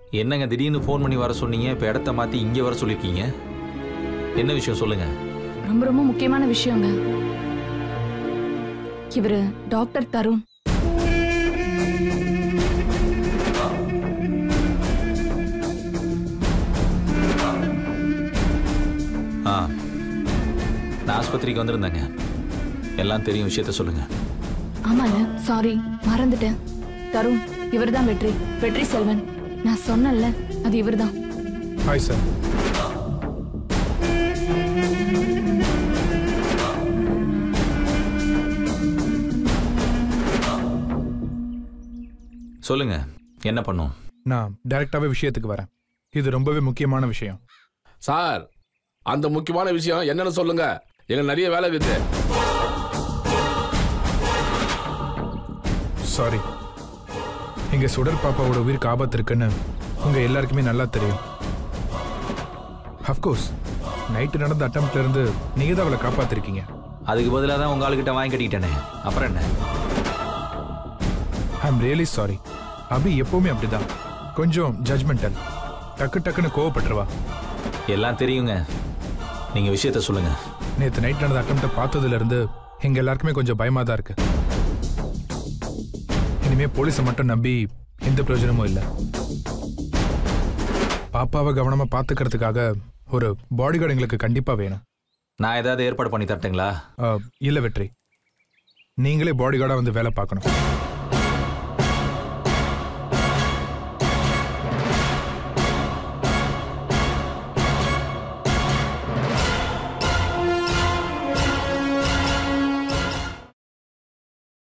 என்னங்க திடீர்னு ஃபோன் பண்ணி வர சொன்னீங்க இப்போ இடத்த மாற்றி இங்கே வர சொல்லியிருக்கீங்க என்ன விஷயம் சொல்லுங்க ரொம்ப ரொம்ப முக்கியமான விஷயங்க இவரு டாக்டர் தருண் ஆ நான் ஆஸ்பத்திரிக்கு வந்திருந்தேங்க எல்லாம் தெரியும் விஷயத்த சொல்லுங்க ஆமாங்க சாரி மறந்துட்டேன் தருண் இவர்தான் வெற்றி வெற்றி செல்வன் நான் சொன்னேன்ல அது இவர்தான் ஹாய் சார் சொல்லுங்க என்ன பண்ணும் நான் டைரக்டாவே விஷயத்துக்கு வரேன் இது ரொம்பவே முக்கியமான விஷயம் சார் அந்த முக்கியமான விஷயம் என்னன்னு சொல்லுங்க எங்களுக்கு நிறைய வேலை இருக்குது சாரி எங்க சுடர் பாப்பாவோட உயிருக்கு ஆபத்து இருக்குன்னு உங்க எல்லாருக்குமே நல்லா தெரியும் அஃப்கோர்ஸ் நைட்டு நடந்த அட்டம்ப்ட்ல இருந்து நீங்க தான் அவளை காப்பாத்திருக்கீங்க அதுக்கு பதிலாக தான் உங்க ஆளுகிட்ட வாங்கி கட்டிக்கிட்டேனே அப்புறம் என்ன I am really sorry Abhi எப்பவுமே அப்படிதான் கொஞ்சம் ஜட்மெண்டல் டக்கு டக்குன்னு கோவப்பட்டுருவா எல்லாம் தெரியுங்க நீங்க விஷயத்த சொல்லுங்க நேற்று நைட் நடந்த அட்டம்ப்டை பார்த்ததுல இருந்து எங்க எல்லாருக்குமே கொஞ்சம் பயமா தான் இருக்கு இனிமே போலீஸை மட்டும் நம்பி எந்த பிரயோஜனமும் இல்லை பாப்பாவை கவனமா பாத்துக்கிறதுக்காக ஒரு பாடி கார்டு எங்களுக்கு கண்டிப்பா வேணும் நான் ஏதாவது ஏற்பாடு பண்ணி தரட்டுங்களா அஹ், இல்ல வெற்றி நீங்களே பாடி கார்டா வந்து வேலை பார்க்கணும்